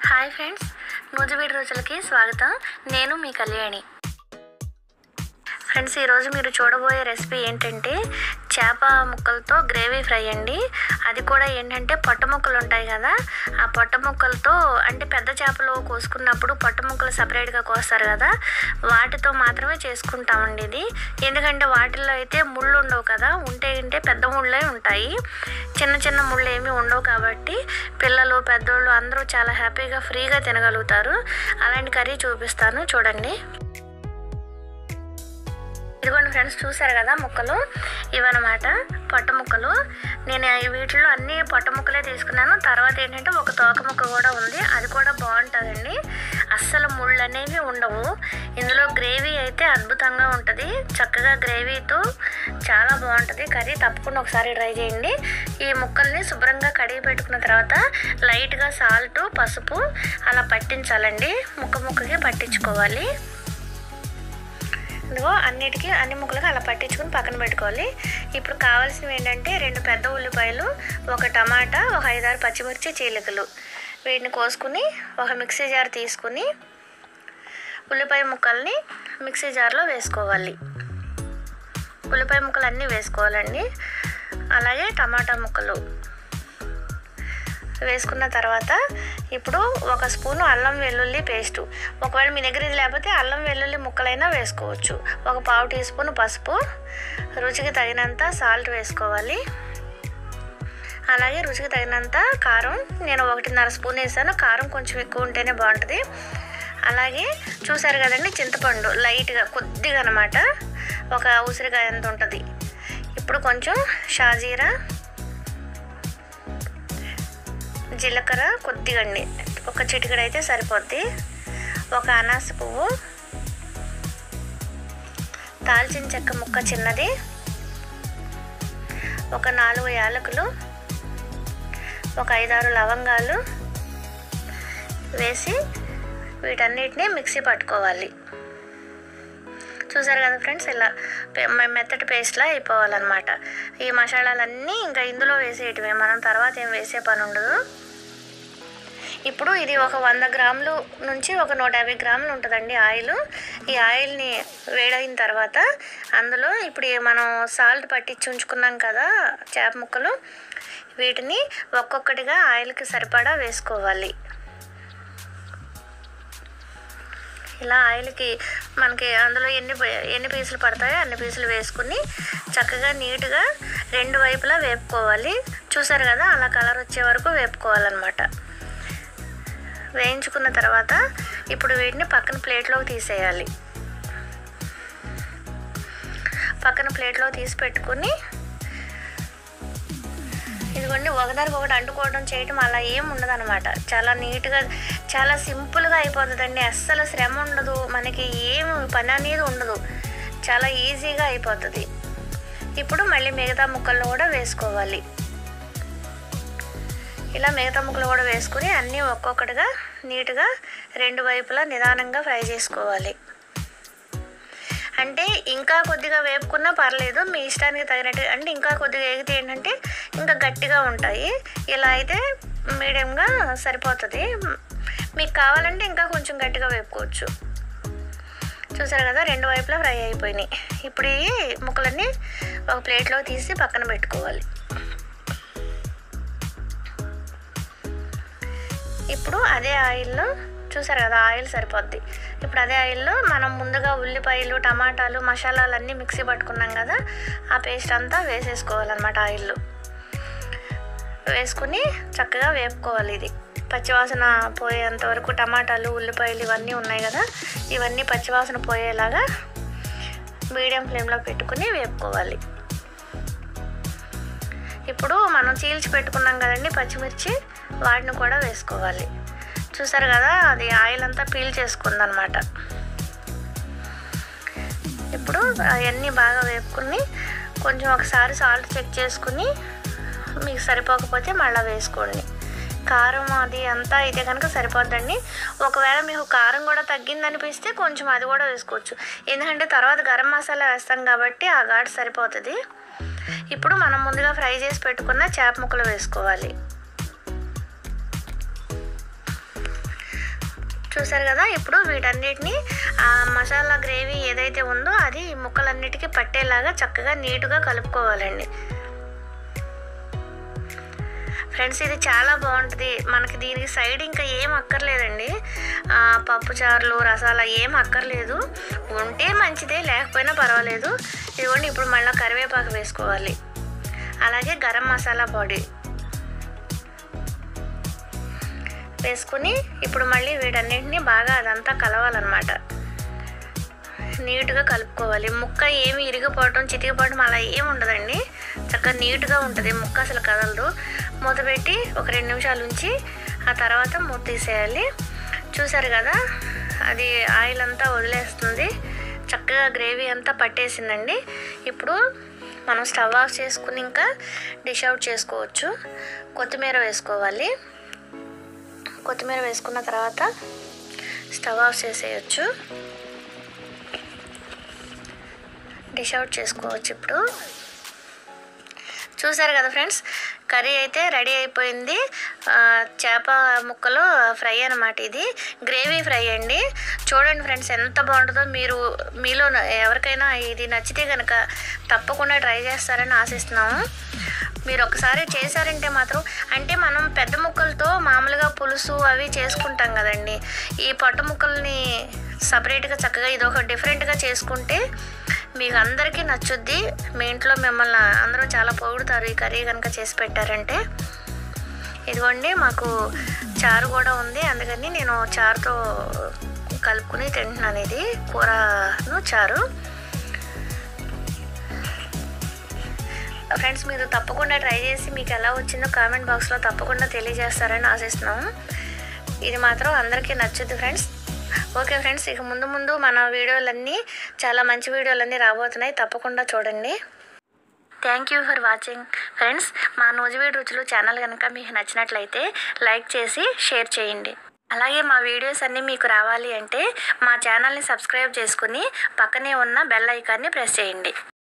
hi friends నూజివీడి రోజులకి స్వాగతం నేను మీ కళ్యాణి ఫ్రెండ్స్ ఈరోజు మీరు చూడబోయే రెసిపీ ఏంటంటే చేప ముక్కలతో గ్రేవీ ఫ్రై అండి అది కూడా ఏంటంటే పొట్ట ముక్కలు ఉంటాయి కదా ఆ పొట్ట ముక్కలతో అంటే పెద్ద చేపలు కోసుకున్నప్పుడు పొట్ట ముక్కలు సపరేట్గా కోస్తారు కదా వాటితో మాత్రమే చేసుకుంటామండి ఇది ఎందుకంటే వాటిల్లో అయితే ముళ్ళు ఉండవు కదా ఉంటే ఉంటే పెద్ద ముళ్ళే ఉంటాయి చిన్న చిన్న ముళ్ళు ఏమీ ఉండవు కాబట్టి పిల్లలు పెద్దోళ్ళు అందరూ చాలా హ్యాపీగా ఫ్రీగా తినగలుగుతారు అలాంటి కర్రీ చూపిస్తాను చూడండి ఇదిగోండి ఫ్రెండ్స్ చూసారు కదా ముక్కలు ఇవన్నమాట పొట్ట ముక్కలు నేను ఈ వీటిలో అన్ని పొట్ట ముక్కలే తీసుకున్నాను తర్వాత ఏంటంటే ఒక తోక ముక్క కూడా ఉంది అది కూడా బాగుంటుందండి అస్సలు ముళ్ళు అనేవి ఉండవు ఇందులో గ్రేవీ అయితే అద్భుతంగా ఉంటుంది చక్కగా గ్రేవీతో చాలా బాగుంటుంది కర్రీ తప్పకుండా ఒకసారి ట్రై చేయండి ఈ ముక్కల్ని శుభ్రంగా కడిగి పెట్టుకున్న తర్వాత లైట్గా సాల్ట్ పసుపు అలా పట్టించాలండి ముక్క ముక్కకి పట్టించుకోవాలి ఇదిగో అన్నిటికీ అన్ని ముక్కలకి అలా పట్టించుకుని పక్కన పెట్టుకోవాలి ఇప్పుడు కావాల్సినవి ఏంటంటే రెండు పెద్ద ఉల్లిపాయలు ఒక టమాటా ఒక ఐదారు పచ్చిమిర్చి చీలికలు వీటిని కోసుకుని ఒక మిక్సీ జార్ తీసుకుని ఉల్లిపాయ ముక్కల్ని మిక్సీ జార్లో వేసుకోవాలి ఉల్లిపాయ ముక్కలు అన్నీ వేసుకోవాలండి అలాగే టమాటా ముక్కలు వేసుకున్న తర్వాత ఇప్పుడు ఒక స్పూను అల్లం వెల్లుల్లి పేస్టు ఒకవేళ మీ దగ్గర ఇది లేకపోతే అల్లం వెల్లుల్లి ముక్కలైనా వేసుకోవచ్చు ఒక పావు టీ స్పూన్ పసుపు రుచికి తగినంత సాల్ట్ వేసుకోవాలి అలాగే రుచికి తగినంత కారం నేను ఒకటిన్నర స్పూన్ వేసాను కారం కొంచెం ఎక్కువ ఉంటేనే బాగుంటుంది అలాగే చూసారు కదండి చింతపండు లైట్గా కొద్దిగా అనమాట ఒక ఉసిరికాయ ఎంత ఉంటుంది ఇప్పుడు కొంచెం షాజీరా జీలకర్ర కొద్దిగా అండి ఒక చిటికెడు అయితే సరిపోద్ది ఒక అనాస పువ్వు దాల్చిన చెక్క ముక్క చిన్నది ఒక నాలుగు యాలకులు ఒక ఐదారు లవంగాలు వేసి వీటన్నిటిని మిక్సీ పట్టుకోవాలి చూసారు కదా ఫ్రెండ్స్ ఇలా మెత్తటి పేస్ట్లా అయిపోవాలన్నమాట ఈ మసాలాలన్నీ ఇంకా ఇందులో వేసేయటమే మనం తర్వాత ఏం వేసే పని ఉండదు ఇప్పుడు ఇది ఒక వంద గ్రాములు నుంచి ఒక నూట యాభై గ్రాములు ఉంటుందండి ఆయిల్ ఈ ఆయిల్ని వేడైన తర్వాత అందులో ఇప్పుడు మనం సాల్ట్ పట్టించి ఉంచుకున్నాం కదా చేప ముక్కలు వీటిని ఒక్కొక్కటిగా ఆయిల్కి సరిపడా వేసుకోవాలి ఇలా ఆయిల్కి మనకి అందులో ఎన్ని ఎన్ని పీసులు పడతాయో అన్ని పీసులు వేసుకుని చక్కగా నీట్గా రెండు వైపులా వేపుకోవాలి చూసారు కదా అలా కలర్ వచ్చే వరకు వేపుకోవాలన్నమాట వేయించుకున్న తర్వాత ఇప్పుడు వీటిని పక్కన ప్లేట్లోకి తీసేయాలి పక్కన ప్లేట్లో తీసి పెట్టుకుని ఇదిగోండి ఒకదానికి ఒకటి అంటుకోవడం చేయటం అలా ఏం ఉండదు అనమాట చాలా నీట్గా చాలా సింపుల్గా అయిపోతుందండి అస్సలు శ్రమ ఉండదు మనకి ఏం పని అనేది ఉండదు చాలా ఈజీగా అయిపోతుంది ఇప్పుడు మళ్ళీ మిగతా ముక్కలను కూడా వేసుకోవాలి ఇలా మిగతా ముక్కలు కూడా వేసుకుని అన్నీ ఒక్కొక్కటిగా నీట్గా రెండు వైపులా నిదానంగా ఫ్రై చేసుకోవాలి అంటే ఇంకా కొద్దిగా వేపుకున్నా పర్లేదు మీ ఇష్టానికి తగినట్టు అంటే ఇంకా కొద్దిగా ఎగితే ఏంటంటే ఇంకా గట్టిగా ఉంటాయి ఇలా అయితే మీడియంగా సరిపోతుంది మీకు కావాలంటే ఇంకా కొంచెం గట్టిగా వేపుకోవచ్చు చూసారు కదా రెండు వైపులా ఫ్రై అయిపోయినాయి ఇప్పుడు ఈ ముక్కలన్నీ ఒక ప్లేట్లో తీసి పక్కన పెట్టుకోవాలి ఇప్పుడు అదే ఆయిల్లో చూసారు కదా ఆయిల్ సరిపోద్ది ఇప్పుడు అదే ఆయిల్లో మనం ముందుగా ఉల్లిపాయలు టమాటాలు మసాలాలన్నీ మిక్సీ పట్టుకున్నాం కదా ఆ పేస్ట్ అంతా వేసేసుకోవాలన్నమాట ఆయిల్లో వేసుకుని చక్కగా వేపుకోవాలి ఇది పచ్చివాసన పోయేంత వరకు టమాటాలు ఉల్లిపాయలు ఇవన్నీ ఉన్నాయి కదా ఇవన్నీ పచ్చివాసన పోయేలాగా మీడియం ఫ్లేమ్లో పెట్టుకుని వేపుకోవాలి ఇప్పుడు మనం చీల్చి పెట్టుకున్నాం కదండి పచ్చిమిర్చి వాటిని కూడా వేసుకోవాలి చూసారు కదా అది ఆయిల్ అంతా పీల్ చేసుకుందనమాట ఇప్పుడు అవన్నీ బాగా వేపుకుని కొంచెం ఒకసారి సాల్ట్ చెక్ చేసుకుని మీకు సరిపోకపోతే మళ్ళీ వేసుకోండి కారం అది అంతా అయితే కనుక సరిపోద్దండి ఒకవేళ మీకు కారం కూడా తగ్గిందనిపిస్తే కొంచెం అది కూడా వేసుకోవచ్చు ఎందుకంటే తర్వాత గరం మసాలా వేస్తాం కాబట్టి ఆ ఘాటు సరిపోతుంది ఇప్పుడు మనం ముందుగా ఫ్రై చేసి పెట్టుకున్న చేప ముక్కలు వేసుకోవాలి చూసారు కదా ఇప్పుడు వీటన్నిటిని ఆ మసాలా గ్రేవీ ఏదైతే ఉందో అది ఈ ముక్కలన్నిటికీ పట్టేలాగా చక్కగా నీట్గా కలుపుకోవాలండి ఫ్రెండ్స్ ఇది చాలా బాగుంటుంది మనకి దీనికి సైడ్ ఇంకా ఏం అక్కర్లేదండి ఆ, పప్పు చారులు రసాల ఏం అక్కర్లేదు ఉంటే మంచిదే లేకపోయినా పర్వాలేదు ఇదిగోండి ఇప్పుడు మళ్ళీ కరివేపాకు వేసుకోవాలి అలాగే గరం మసాలా పొడి వేసుకుని ఇప్పుడు మళ్ళీ వీటన్నింటినీ బాగా అదంతా కలవాలన్నమాట నీట్గా కలుపుకోవాలి ముక్క ఏమి ఇరిగిపోవటం చితికిపోవటం అలా ఏమి ఉండదండి చక్కగా నీట్గా ఉంటుంది ముక్క అసలు కదలదు మూత పెట్టి ఒక రెండు నిమిషాలు ఉంచి ఆ తర్వాత మూత తీసేయాలి చూసారు కదా అది ఆయిల్ అంతా వదిలేస్తుంది చక్కగా గ్రేవీ అంతా పట్టేసిందండి ఇప్పుడు మనం స్టవ్ ఆఫ్ చేసుకుని ఇంకా డిష్ అవుట్ చేసుకోవచ్చు కొత్తిమీర వేసుకోవాలి కొత్తిమీర వేసుకున్న తర్వాత స్టవ్ ఆఫ్ చేసేయచ్చు డిష్ అవుట్ చేసుకోవచ్చు ఇప్పుడు చూసారు కదా ఫ్రెండ్స్ కర్రీ అయితే రెడీ అయిపోయింది ఆ, చేప ముక్కలు ఫ్రై అనమాట ఇది గ్రేవీ ఫ్రై అండి చూడండి ఫ్రెండ్స్ ఎంత బాగుంటుందో మీరు మీలో న- ఎవరికైనా ఇది నచ్చితే కనుక తప్పకుండా ట్రై చేస్తారని ఆశిస్తున్నాము మీరు ఒకసారి చేశారంటే మాత్రం అంటే మనం పెద్ద ముక్కలతో మామూలుగా పులుసు అవి చేసుకుంటాం కదండి ఈ పొట్ట ముక్కల్ని సపరేట్గా చక్కగా ఇది ఒక డిఫరెంట్గా చేసుకుంటే మీకు అందరికీ నచ్చుద్ది మీ ఇంట్లో మిమ్మల్ని అందరూ చాలా పొగుడుతారు ఈ కర్రీ కనుక చేసి పెట్టారంటే ఇదిగోండి మాకు చారు కూడా ఉంది అందుకని నేను చారుతో కలుపుకుని తింటున్నాను ఇది కూరను చారు ఫ్రెండ్స్ మీరు తప్పకుండా ట్రై చేసి మీకు ఎలా వచ్చిందో కామెంట్ బాక్స్లో తప్పకుండా తెలియజేస్తారని ఆశిస్తున్నాము ఇది మాత్రం అందరికీ నచ్చుద్ది ఫ్రెండ్స్ ఓకే ఫ్రెండ్స్ ఇక ముందు ముందు మన వీడియోలన్నీ చాలా మంచి వీడియోలన్నీ రాబోతున్నాయి తప్పకుండా చూడండి thank you for watching friends మా నూజివీడు రుచులు ఛానల్ కనుక మీకు నచ్చినట్లయితే లైక్ చేసి షేర్ చేయండి అలాగే మా వీడియోస్ అన్నీ మీకు రావాలి అంటే మా ఛానల్ని సబ్స్క్రైబ్ చేసుకుని పక్కనే ఉన్న బెల్ ఐకాన్ని ప్రెస్ చేయండి